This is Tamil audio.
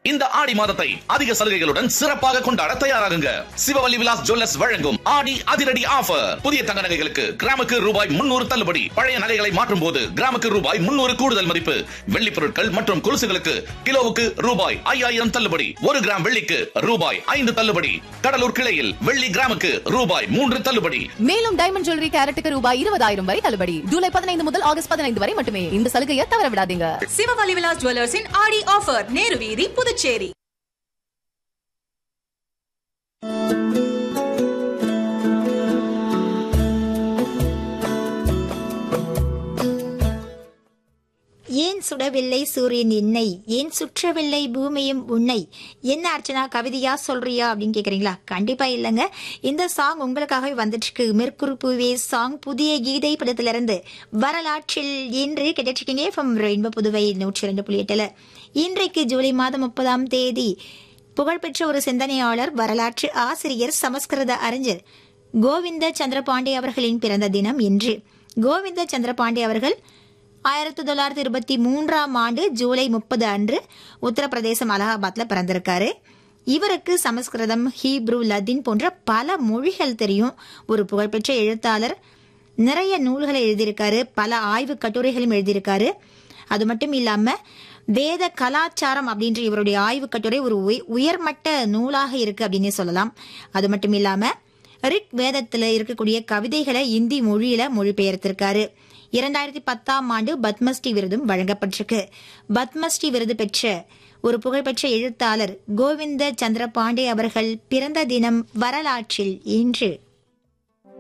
இந்த ஆடி மாதத்தை அதிக சலுகைகளுடன் சிறப்பாக கொண்டாட தயாராகுங்க சிவவல்லி விலாஸ் ஜுவல்லர்ஸ் வழங்கும் ஆடி அதிரடி ஆஃபர் புதிய தங்க நகைகளுக்கு கிராமுக்கு ரூபாய் முன்னூறு தள்ளுபடி பழைய நகைகளை மாற்றும் போது கிராமுக்கு ரூபாய் முன்னூறு கூடுதல் மதிப்பு வெள்ளி பொருட்கள் மற்றும் கொலுசுகளுக்கு கிலோவுக்கு ரூபாய் ஐயாயிரம் தள்ளுபடி ஒரு கிராம் வெள்ளிக்கு ரூபாய் ஐந்து தள்ளுபடி கடலூர் கிளையில் வெள்ளி கிராமுக்கு ரூபாய் மூன்று தள்ளுபடி மேலும் டைமண்ட் ஜுவல்லரி கேரட்டுக்கு ரூபாய் இருபதாயிரம் வரை தள்ளுபடி ஜூலை பதினைந்து முதல் ஆகஸ்ட் பதினைந்து வரை மட்டுமே இந்த சலுகையை தவற விடாதீங்க சிவவலி விலாஸ் ஜுவல்லர்ஸின் ஆடி ஆஃபர் நேரு வீதி புதுச்சேரி ஏன் சுடவில்லை சூரியன் என்னை ஏன் சுற்றவில்லை பூமியும் உன்னை என்ன அர்ச்சனா கவிதையா சொல்றியா அப்படின்னு கேக்குறீங்களா கண்டிப்பா இல்லைங்க இந்த சாங் உங்களுக்காகவே வந்துட்டு இருக்கு மெர்க்குரு பூவே சாங் புதிய கீதை படத்திலிருந்து வரலாற்றில் இன்று கேட்டுருக்கீங்க ஃப்ரம் ரெயின்போ புதுவை நூற்றி ரெண்டு புள்ளி எட்டுல இன்றைக்கு ஜூலை மாதம் முப்பதாம் தேதி புகழ்பெற்ற ஒரு சிந்தனையாளர் வரலாற்று ஆசிரியர் சமஸ்கிருத அறிஞர் கோவிந்த சந்திரபாண்டே அவர்களின் பிறந்த தினம் இன்று கோவிந்த சந்திரபாண்டே அவர்கள் ஆயிரத்தி தொள்ளாயிரத்தி இருபத்தி மூன்றாம் ஆண்டு ஜூலை முப்பது அன்று உத்தரப்பிரதேசம் அலகாபாத்ல பிறந்திருக்காரு இவருக்கு சமஸ்கிருதம் ஹீப்ரு லத்தீன் போன்ற பல மொழிகள் தெரியும் ஒரு புகழ்பெற்ற எழுத்தாளர் நிறைய நூல்களை எழுதியிருக்காரு பல ஆய்வு கட்டுரைகளும் எழுதியிருக்காரு அது மட்டும் இல்லாம வேத கலாச்சாரம் அப்படின்ற இவருடைய ஆய்வு கட்டுரை ஒரு உய- உயர்மட்ட நூலாக இருக்கு அப்படின்னு சொல்லலாம் அது மட்டும் இல்லாம ரிக் வேதத்துல இருக்கக்கூடிய கவிதைகளை இந்தி மொழியில மொழிபெயர்த்திருக்காரு இரண்டாயிரத்தி பத்தாம் ஆண்டு பத்மஸ்ரீ விருதும் வழங்கப்பட்டிருக்கு பத்மஸ்ரீ விருது பெற்ற ஒரு புகழ்பெற்ற எழுத்தாளர் கோவிந்த சந்திர பாண்டே அவர்கள் பிறந்த தினம் வரலாற்றில் இன்று